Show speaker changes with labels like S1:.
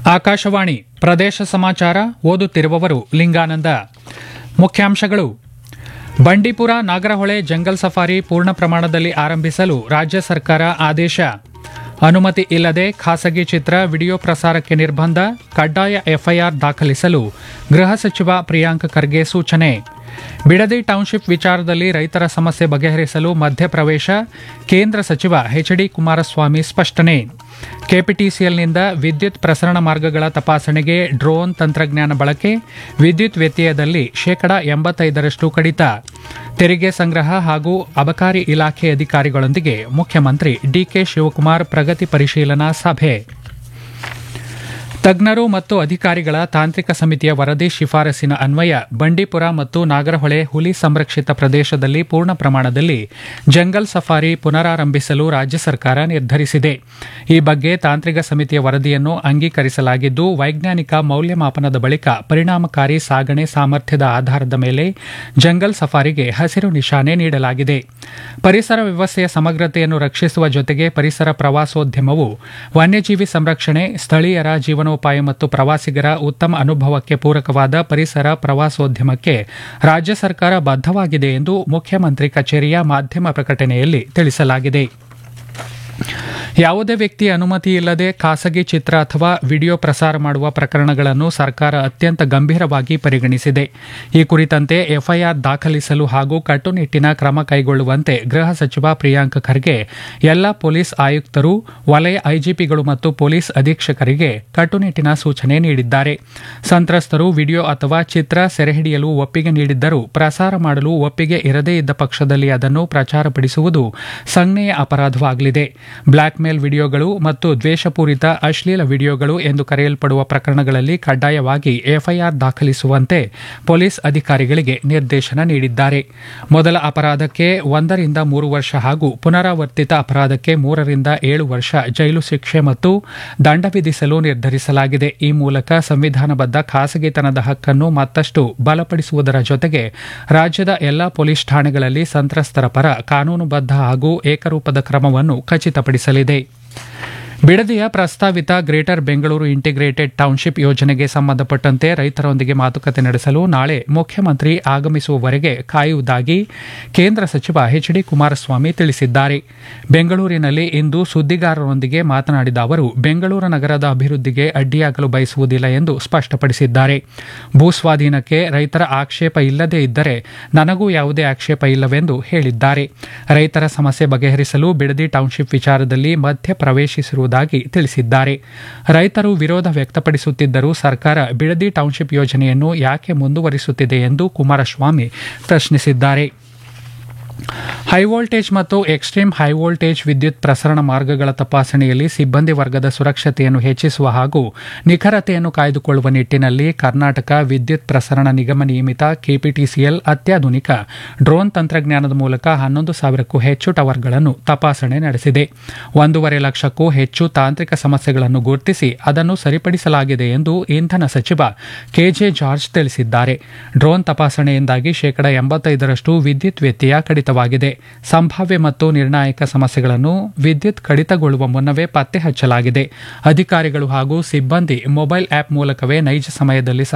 S1: ಆಕಾಶವಾಣಿ ಪ್ರದೇಶ ಸಮಾಚಾರ ಓದುತ್ತಿರುವವರು ಲಿಂಗಾನಂದ ಮುಖ್ಯಾಂಶಗಳು ಬಂಡೀಪುರ ನಾಗರಹೊಳೆ ಜಂಗಲ್ ಸಫಾರಿ ಪೂರ್ಣ ಪ್ರಮಾಣದಲ್ಲಿ ಆರಂಭಿಸಲು ರಾಜ್ಯ ಸರ್ಕಾರ ಆದೇಶ ಅನುಮತಿ ಇಲ್ಲದೆ ಖಾಸಗಿ ಚಿತ್ರ ವಿಡಿಯೋ ಪ್ರಸಾರಕ್ಕೆ ನಿರ್ಬಂಧ ಕಡ್ಡಾಯ ಎಫ್ಐಆರ್ ದಾಖಲಿಸಲು ಗೃಹ ಸಚಿವ ಪ್ರಿಯಾಂಕ್ ಖರ್ಗೆ ಸೂಚನೆ ಬಿಡದಿ ಟೌನ್ಶಿಪ್ ವಿಚಾರದಲ್ಲಿ ರೈತರ ಸಮಸ್ಯೆ ಬಗೆಹರಿಸಲು ಮಧ್ಯಪ್ರವೇಶ ಕೇಂದ್ರ ಸಚಿವ ಎಚ್ಡಿ ಕುಮಾರಸ್ವಾಮಿ ಸ್ಪಷ್ಟನೆ ಕೆಪಿಟಿಸಿಎಲ್ನಿಂದ ವಿದ್ಯುತ್ ಪ್ರಸರಣ ಮಾರ್ಗಗಳ ತಪಾಸಣೆಗೆ ಡ್ರೋನ್ ತಂತ್ರಜ್ಞಾನ ಬಳಕೆ ವಿದ್ಯುತ್ ವ್ಯತ್ಯಯದಲ್ಲಿ ಶೇಕಡ ಎಂಬತ್ತೈದರಷ್ಟು ಕಡಿತ ತೆರಿಗೆ ಸಂಗ್ರಹ ಹಾಗೂ ಅಬಕಾರಿ ಇಲಾಖೆ ಅಧಿಕಾರಿಗಳೊಂದಿಗೆ ಮುಖ್ಯಮಂತ್ರಿ ಡಿಕೆ ಶಿವಕುಮಾರ್ ಪ್ರಗತಿ ಪರಿಶೀಲನಾ ಸಭೆ ತಜ್ಞರು ಮತ್ತು ಅಧಿಕಾರಿಗಳ ತಾಂತ್ರಿಕ ಸಮಿತಿಯ ವರದಿ ಶಿಫಾರಸಿನ ಅನ್ವಯ ಬಂಡೀಪುರ ಮತ್ತು ನಾಗರಹೊಳೆ ಹುಲಿ ಸಂರಕ್ಷಿತ ಪ್ರದೇಶದಲ್ಲಿ ಪೂರ್ಣ ಪ್ರಮಾಣದಲ್ಲಿ ಜಂಗಲ್ ಸಫಾರಿ ಪುನರಾರಂಭಿಸಲು ರಾಜ್ಯ ಸರ್ಕಾರ ನಿರ್ಧರಿಸಿದೆ ಈ ಬಗ್ಗೆ ತಾಂತ್ರಿಕ ಸಮಿತಿಯ ವರದಿಯನ್ನು ಅಂಗೀಕರಿಸಲಾಗಿದ್ದು ವೈಜ್ಞಾನಿಕ ಮೌಲ್ಯಮಾಪನದ ಬಳಿಕ ಪರಿಣಾಮಕಾರಿ ಸಾಗಣೆ ಸಾಮರ್ಥ್ಯದ ಆಧಾರದ ಮೇಲೆ ಜಂಗಲ್ ಸಫಾರಿಗೆ ಹಸಿರು ನಿಶಾನೆ ನೀಡಲಾಗಿದೆ ಪರಿಸರ ವ್ಯವಸ್ಥೆಯ ಸಮಗ್ರತೆಯನ್ನು ರಕ್ಷಿಸುವ ಜೊತೆಗೆ ಪರಿಸರ ಪ್ರವಾಸೋದ್ಯಮವು ವನ್ಯಜೀವಿ ಸಂರಕ್ಷಣೆ ಸ್ಥಳೀಯರ ಜೀವನೋಪಾಯ ಮತ್ತು ಪ್ರವಾಸಿಗರ ಉತ್ತಮ ಅನುಭವಕ್ಕೆ ಪೂರಕವಾದ ಪರಿಸರ ಪ್ರವಾಸೋದ್ಯಮಕ್ಕೆ ರಾಜ್ಯ ಸರ್ಕಾರ ಬದ್ಧವಾಗಿದೆ ಎಂದು ಮುಖ್ಯಮಂತ್ರಿ ಕಚೇರಿಯ ಮಾಧ್ಯಮ ಪ್ರಕಟಣೆಯಲ್ಲಿ ತಿಳಿಸಲಾಗಿದೆ ಯಾವುದೇ ವ್ಯಕ್ತಿ ಅನುಮತಿ ಇಲ್ಲದೆ ಖಾಸಗಿ ಚಿತ್ರ ಅಥವಾ ವಿಡಿಯೋ ಪ್ರಸಾರ ಮಾಡುವ ಪ್ರಕರಣಗಳನ್ನು ಸರ್ಕಾರ ಅತ್ಯಂತ ಗಂಭೀರವಾಗಿ ಪರಿಗಣಿಸಿದೆ ಈ ಕುರಿತಂತೆ ಎಫ್ಐಆರ್ ದಾಖಲಿಸಲು ಹಾಗೂ ಕಟ್ಟುನಿಟ್ಟಿನ ಕ್ರಮ ಕೈಗೊಳ್ಳುವಂತೆ ಗೃಹ ಸಚಿವ ಪ್ರಿಯಾಂಕ್ ಖರ್ಗೆ ಎಲ್ಲ ಪೊಲೀಸ್ ಆಯುಕ್ತರು ವಲಯ ಐಜಿಪಿಗಳು ಮತ್ತು ಪೊಲೀಸ್ ಅಧೀಕ್ಷಕರಿಗೆ ಕಟ್ಟುನಿಟ್ಟಿನ ಸೂಚನೆ ನೀಡಿದ್ದಾರೆ ಸಂತ್ರಸ್ತರು ವಿಡಿಯೋ ಅಥವಾ ಚಿತ್ರ ಸೆರೆಹಿಡಿಯಲು ಒಪ್ಪಿಗೆ ನೀಡಿದ್ದರೂ ಪ್ರಸಾರ ಮಾಡಲು ಒಪ್ಪಿಗೆ ಇರದೇ ಇದ್ದ ಪಕ್ಷದಲ್ಲಿ ಅದನ್ನು ಪ್ರಚಾರಪಡಿಸುವುದು ಸಂಜ್ಞೆಯ ಅಪರಾಧವಾಗಲಿದೆ ಬ್ಲಾಕ್ ಮೇಲ್ ವಿಡಿಯೋಗಳು ಮತ್ತು ದ್ವೇಷಪೂರಿತ ಅಶ್ಲೀಲ ವಿಡಿಯೋಗಳು ಎಂದು ಕರೆಯಲ್ಪಡುವ ಪ್ರಕರಣಗಳಲ್ಲಿ ಕಡ್ಡಾಯವಾಗಿ ಎಫ್ಐಆರ್ ದಾಖಲಿಸುವಂತೆ ಪೊಲೀಸ್ ಅಧಿಕಾರಿಗಳಿಗೆ ನಿರ್ದೇಶನ ನೀಡಿದ್ದಾರೆ ಮೊದಲ ಅಪರಾಧಕ್ಕೆ ಒಂದರಿಂದ ಮೂರು ವರ್ಷ ಹಾಗೂ ಪುನರಾವರ್ತಿತ ಅಪರಾಧಕ್ಕೆ ಮೂರರಿಂದ ಏಳು ವರ್ಷ ಜೈಲು ಶಿಕ್ಷೆ ಮತ್ತು ದಂಡ ವಿಧಿಸಲು ನಿರ್ಧರಿಸಲಾಗಿದೆ ಈ ಮೂಲಕ ಸಂವಿಧಾನಬದ್ಧ ಖಾಸಗಿತನದ ಹಕ್ಕನ್ನು ಮತ್ತಷ್ಟು ಬಲಪಡಿಸುವುದರ ಜೊತೆಗೆ ರಾಜ್ಯದ ಎಲ್ಲಾ ಪೊಲೀಸ್ ಠಾಣೆಗಳಲ್ಲಿ ಸಂತ್ರಸ್ತರ ಪರ ಕಾನೂನುಬದ್ಧ ಹಾಗೂ ಏಕರೂಪದ ಕ್ರಮವನ್ನು ಖಚಿತಪಡಿಸಲಿದೆ ಬಿಡದಿಯ ಪ್ರಸ್ತಾವಿತ ಗ್ರೇಟರ್ ಬೆಂಗಳೂರು ಇಂಟಿಗ್ರೇಟೆಡ್ ಟೌನ್ಶಿಪ್ ಯೋಜನೆಗೆ ಸಂಬಂಧಪಟ್ಟಂತೆ ರೈತರೊಂದಿಗೆ ಮಾತುಕತೆ ನಡೆಸಲು ನಾಳೆ ಮುಖ್ಯಮಂತ್ರಿ ಆಗಮಿಸುವವರೆಗೆ ಕಾಯುವುದಾಗಿ ಕೇಂದ್ರ ಸಚಿವ ಎಚ್ ಡಿ ಕುಮಾರಸ್ವಾಮಿ ತಿಳಿಸಿದ್ದಾರೆ ಬೆಂಗಳೂರಿನಲ್ಲಿ ಇಂದು ಸುದ್ದಿಗಾರರೊಂದಿಗೆ ಮಾತನಾಡಿದ ಅವರು ಬೆಂಗಳೂರು ನಗರದ ಅಭಿವೃದ್ಧಿಗೆ ಅಡ್ಡಿಯಾಗಲು ಬಯಸುವುದಿಲ್ಲ ಎಂದು ಸ್ಪಷ್ಟಪಡಿಸಿದ್ದಾರೆ ಭೂಸ್ವಾಧೀನಕ್ಕೆ ರೈತರ ಆಕ್ಷೇಪ ಇಲ್ಲದೇ ಇದ್ದರೆ ನನಗೂ ಯಾವುದೇ ಆಕ್ಷೇಪ ಇಲ್ಲವೆಂದು ಹೇಳಿದ್ದಾರೆ ರೈತರ ಸಮಸ್ಯೆ ಬಗೆಹರಿಸಲು ಬಿಡದಿ ಟೌನ್ಶಿಪ್ ವಿಚಾರದಲ್ಲಿ ಮಧ್ಯ ಪ್ರವೇಶಿಸಿರುವುದು ತಿಳಿಸಿದ್ದಾರೆ ರೈತರು ವಿರೋಧ ವ್ಯಕ್ತಪಡಿಸುತ್ತಿದ್ದರೂ ಸರ್ಕಾರ ಬಿಡದಿ ಟೌನ್ಶಿಪ್ ಯೋಜನೆಯನ್ನು ಯಾಕೆ ಮುಂದುವರಿಸುತ್ತಿದೆ ಎಂದು ಕುಮಾರಸ್ವಾಮಿ ಪ್ರಶ್ನಿಸಿದ್ದಾರೆ ಹೈವೋಲ್ಟೇಜ್ ಮತ್ತು ಎಕ್ಸ್ಟ್ರೀಮ್ ಹೈವೋಲ್ಟೇಜ್ ವಿದ್ಯುತ್ ಪ್ರಸರಣ ಮಾರ್ಗಗಳ ತಪಾಸಣೆಯಲ್ಲಿ ಸಿಬ್ಬಂದಿ ವರ್ಗದ ಸುರಕ್ಷತೆಯನ್ನು ಹೆಚ್ಚಿಸುವ ಹಾಗೂ ನಿಖರತೆಯನ್ನು ಕಾಯ್ದುಕೊಳ್ಳುವ ನಿಟ್ಟಿನಲ್ಲಿ ಕರ್ನಾಟಕ ವಿದ್ಯುತ್ ಪ್ರಸರಣ ನಿಗಮ ನಿಯಮಿತ ಕೆಪಿಟಿಸಿಎಲ್ ಅತ್ಯಾಧುನಿಕ ಡ್ರೋನ್ ತಂತ್ರಜ್ಞಾನದ ಮೂಲಕ ಹನ್ನೊಂದು ಸಾವಿರಕ್ಕೂ ಹೆಚ್ಚು ಟವರ್ಗಳನ್ನು ತಪಾಸಣೆ ನಡೆಸಿದೆ ಒಂದೂವರೆ ಲಕ್ಷಕ್ಕೂ ಹೆಚ್ಚು ತಾಂತ್ರಿಕ ಸಮಸ್ಯೆಗಳನ್ನು ಗುರುತಿಸಿ ಅದನ್ನು ಸರಿಪಡಿಸಲಾಗಿದೆ ಎಂದು ಇಂಧನ ಸಚಿವ ಕೆಜೆ ಜಾರ್ಜ್ ತಿಳಿಸಿದ್ದಾರೆ ಡ್ರೋನ್ ತಪಾಸಣೆಯಿಂದಾಗಿ ಶೇಕಡ ಎಂಬತ್ತೈದರಷ್ಟು ವಿದ್ಯುತ್ ವ್ಯತ್ಯಯ ಕಡಿತವಾಗಿದೆ ಸಂಭಾವ್ಯ ಮತ್ತು ನಿರ್ಣಾಯಕ ಸಮಸ್ಯೆಗಳನ್ನು ವಿದ್ಯುತ್ ಕಡಿತಗೊಳ್ಳುವ ಮುನ್ನವೇ ಪತ್ತೆ ಹಚ್ಚಲಾಗಿದೆ ಅಧಿಕಾರಿಗಳು ಹಾಗೂ ಸಿಬ್ಬಂದಿ ಮೊಬೈಲ್ ಆಪ್ ಮೂಲಕವೇ ನೈಜ ಸಮಯದಲ್ಲಿ